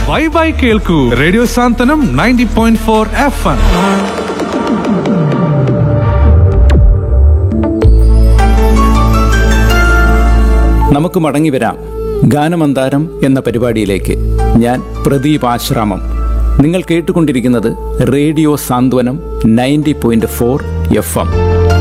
വൈബായി കേൾക്കൂ radio Santhwanam ninety point four F M നമുക്ക് മടങ്ങി വരാം ഗാനമന്താരം എന്ന പരിപാടിയിലേക്ക് ഞാൻ പ്രദീപ് ആശ്രാമം നിങ്ങൾ കേട്ടുകൊണ്ടിരിക്കുന്നത് radio Santhwanam ninety point four F M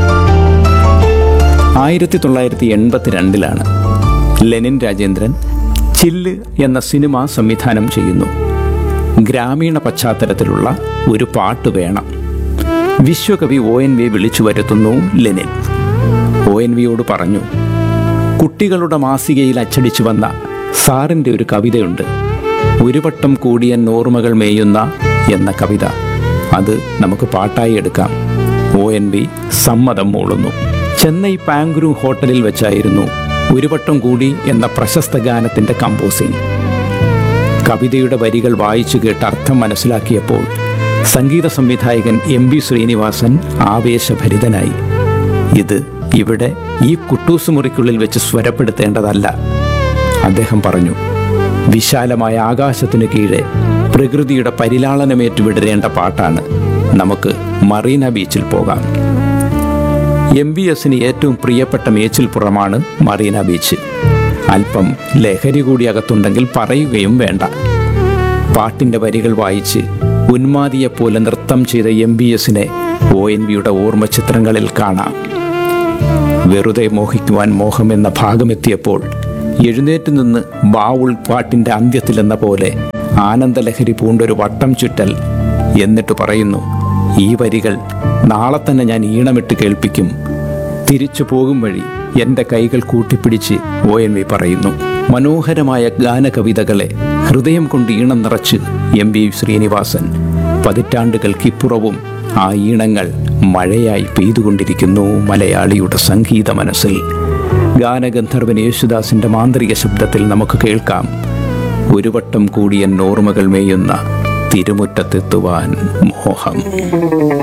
ആയിരത്തി തൊള്ളായിരത്തി എൺപത്തിരണ്ടിലാണ് ലെനിൻ രാജേന്ദ്രൻ ചില്ല് എന്ന സിനിമ സംവിധാനം ചെയ്യുന്നു ഗ്രാമീണ പശ്ചാത്തലത്തിലുള്ള ഒരു പാട്ട് വേണം വിശ്വകവി ഒ എൻ വി വിളിച്ചു വരുത്തുന്നു ലെനിൻ ഒ എൻ വിയോട് പറഞ്ഞു കുട്ടികളുടെ മാസികയിൽ അച്ചടിച്ചു വന്ന സാറിൻ്റെ ഒരു കവിതയുണ്ട് ഒരു വട്ടം കൂടിയ ഓർമ്മകൾ മേയുന്ന എന്ന കവിത അത് നമുക്ക് പാട്ടായി എടുക്കാം ഒ എൻ വി സമ്മതം മൂളുന്നു ചെന്നൈ പാങ്കുരു ഹോട്ടലിൽ വെച്ചായിരുന്നു ഒരു വട്ടം കൂടി എന്ന പ്രശസ്ത ഗാനത്തിൻ്റെ കമ്പോസിംഗ് കവിതയുടെ വരികൾ വായിച്ചു കേട്ട് അർത്ഥം മനസ്സിലാക്കിയപ്പോൾ സംഗീത സംവിധായകൻ എം ബി ശ്രീനിവാസൻ ആവേശഭരിതനായി ഇത് ഇവിടെ ഈ കുട്ടൂസ് മുറിക്കുള്ളിൽ വെച്ച് സ്വരപ്പെടുത്തേണ്ടതല്ല അദ്ദേഹം പറഞ്ഞു വിശാലമായ ആകാശത്തിനു കീഴെ പ്രകൃതിയുടെ പരിലാളനമേറ്റു വിടരേണ്ട പാട്ടാണ് നമുക്ക് മറീന ബീച്ചിൽ പോകാം എം ബി എസിന് ഏറ്റവും പ്രിയപ്പെട്ട മേച്ചിൽപ്പുറമാണ് മറീന ബീച്ച് അല്പം ലഹരി കൂടി അകത്തുണ്ടെങ്കിൽ പറയുകയും വേണ്ട പാട്ടിൻ്റെ വരികൾ വായിച്ച് ഉന്മാദിയെപ്പോലെ നൃത്തം ചെയ്ത എം ബി എസിനെ ഒ എൻ വിയുടെ ഓർമ്മ ചിത്രങ്ങളിൽ കാണാം വെറുതെ മോഹിക്കുവാൻ മോഹം എന്ന ഭാഗമെത്തിയപ്പോൾ എഴുന്നേറ്റ് നിന്ന് ബാവുൾ പാട്ടിൻ്റെ അന്ത്യത്തിലെന്ന പോലെ ആനന്ദലഹരി പൂണ്ടൊരു വട്ടം ചുറ്റൽ എന്നിട്ട് പറയുന്നു ഈ വരികൾ നാളെ തന്നെ ഞാൻ ഈണമിട്ട് കേൾപ്പിക്കും തിരിച്ചു പോകും വഴി എൻ്റെ കൈകൾ കൂട്ടിപ്പിടിച്ച് ഒ എൻ വി പറയുന്നു മനോഹരമായ ഗാനകവിതകളെ ഹൃദയം കൊണ്ട് ഈണം നിറച്ച് എം വി ശ്രീനിവാസൻ പതിറ്റാണ്ടുകൾക്കിപ്പുറവും ആ ഈണങ്ങൾ മഴയായി പെയ്തുകൊണ്ടിരിക്കുന്നു മലയാളിയുടെ സംഗീത മനസ്സിൽ ഗാനഗന്ധർവൻ യേശുദാസിന്റെ മാന്ത്രിക ശബ്ദത്തിൽ നമുക്ക് കേൾക്കാം ഒരു വട്ടം കൂടിയ ഓർമ്മകൾ മേയുന്ന തിരുമുറ്റത്തെത്തുവാൻ മോഹം